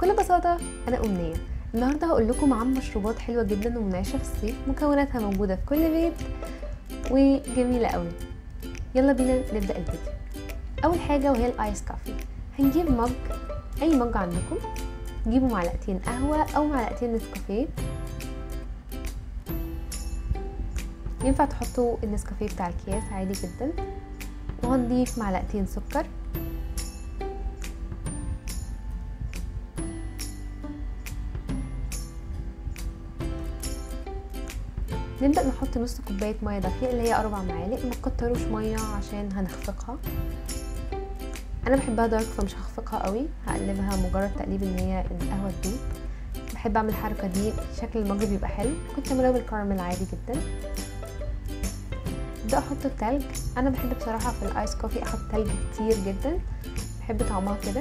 بكل بساطة أنا أمنية النهاردة هقول لكم عن مشروبات حلوة جدا ومنعشة في الصيف مكوناتها موجودة في كل بيت وجميلة قوي يلا بينا نبدأ الفيديو أول حاجة وهي الآيس كافي هنجيب مج أي مج عندكم جيبوا معلقتين قهوة أو معلقتين نسكافيه ينفع تحطوا النسكافيه بتاع الأكياس عادي جدا وهنضيف معلقتين سكر نبدأ نحط نص كوباية مية دافية اللي هي أربع معالق ما تكتروش مية عشان هنخفقها أنا بحبها دارك فمش هخفقها قوي هقلبها مجرد تقليب إن هي القهوة تدوب بحب أعمل الحركة دي شكل المج بيبقى حلو كنت أعملها بالكراميل عادي جدا ابدأ أحط التلج أنا بحب بصراحة في الآيس كوفي أحط تلج كتير جدا بحب طعمها كده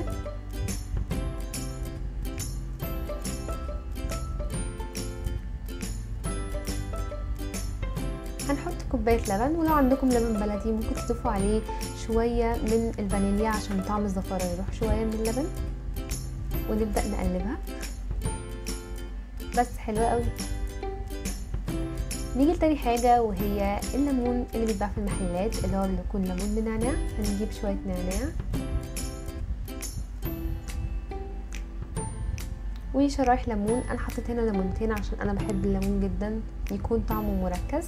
هنحط كوباية لبن ولو عندكم لبن بلدي ممكن تضيفوا عليه شوية من الفانيليا عشان طعم الزفارة يروح شوية من اللبن ونبدأ نقلبها بس حلوة قوي نيجي لتاني حاجة وهي الليمون اللي بيتباع في المحلات اللي هو بيكون ليمون بنعناع هنجيب شوية نعناع وشرايح ليمون انا حطيت هنا ليمونتين عشان انا بحب الليمون جدا يكون طعمه مركز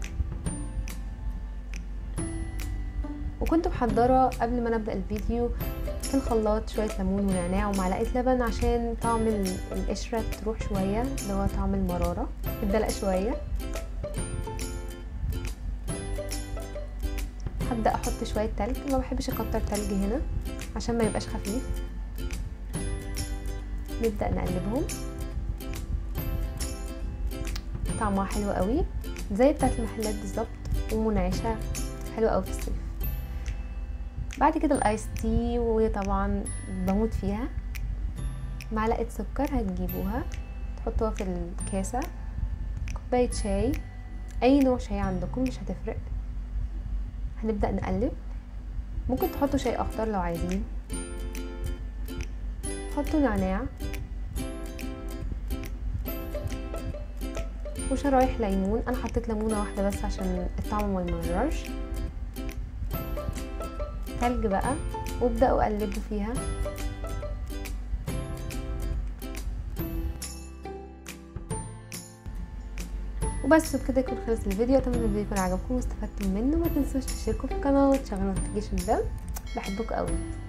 وكنت محضرة قبل ما نبدأ الفيديو في الخلاط شوية ليمون ونعناع ومعلقة لبن عشان طعم القشرة تروح شوية اللي هو طعم المرارة الدلق شوية هبدأ احط شوية تلج ما بحبش اكتر تلج هنا عشان ما يبقاش خفيف نبدأ نقلبهم طعمها حلو قوي زي بتاعت المحلات بالظبط ومنعشة حلوة قوي في الصيف بعد كده الايس تي وطبعا بموت فيها معلقة سكر هتجيبوها تحطوها في الكاسة كوباية شاي اي نوع شاي عندكم مش هتفرق هنبدأ نقلب ممكن تحطوا شاي اخضر لو عايزين حطوا نعناع وشرايح ليمون انا حطيت ليمونه واحده بس عشان الطعم ما يمررش تلج بقى وابداوا قلبوا فيها وبس بكده يكون خلص الفيديو اتمنى الفيديو يكون عجبكم واستفدتم منه ما تنسوش تشتركوا في القناه وتشغلوا نوتيفيكيشن بيل بحبكم قوي